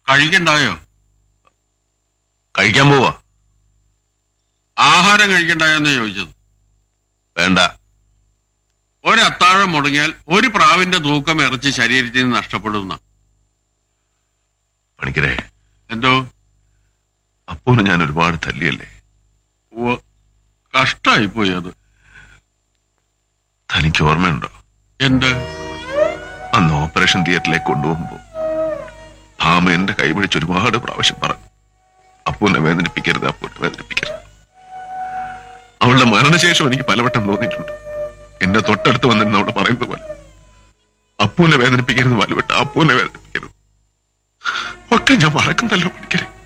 കഴിക്കണ്ടായോ കഴിക്കാൻ പോവാ ആഹാരം കഴിക്കണ്ടായോന്ന് ചോദിച്ചത് വേണ്ട ഒരു അത്താഴം മുടങ്ങിയാൽ ഒരു പ്രാവിന്റെ തൂക്കം ഇറച്ചി ശരീരത്തിൽ നിന്ന് നഷ്ടപ്പെടുന്ന പണിക്കരെ എന്തോ അപ്പൂനെ ഞാൻ ഒരുപാട് തല്ലിയല്ലേ ഉവ്വ്. കഷ്ടായി പോയി അത് തനിക്ക് ഓർമ്മയുണ്ടോ എന്ത് അന്ന് ഓപ്പറേഷൻ തിയേറ്ററിലേക്ക് കൊണ്ടുപോകുമ്പോ ഭാമ എന്റെ കൈ പിടിച്ച് ഒരുപാട് പ്രാവശ്യം പറഞ്ഞു അപ്പൂനെ വേദനിപ്പിക്കരുത് അപ്പൂനെ വേദനിപ്പിക്കരുത് അവളുടെ മരണശേഷം എനിക്ക് പലവട്ടം തോന്നിയിട്ടുണ്ട് എന്റെ തൊട്ടടുത്ത് വന്നിരുന്ന അവള് പറയുന്നത് പോലെ അപ്പൂനെ വേദനിപ്പിക്കരുത് വലുവട്ട അപ്പൂനെ വേദനിപ്പിക്കരുത് ഒക്കെ ഞാൻ മറക്കുന്നല്ലോ പഠിക്കരുത്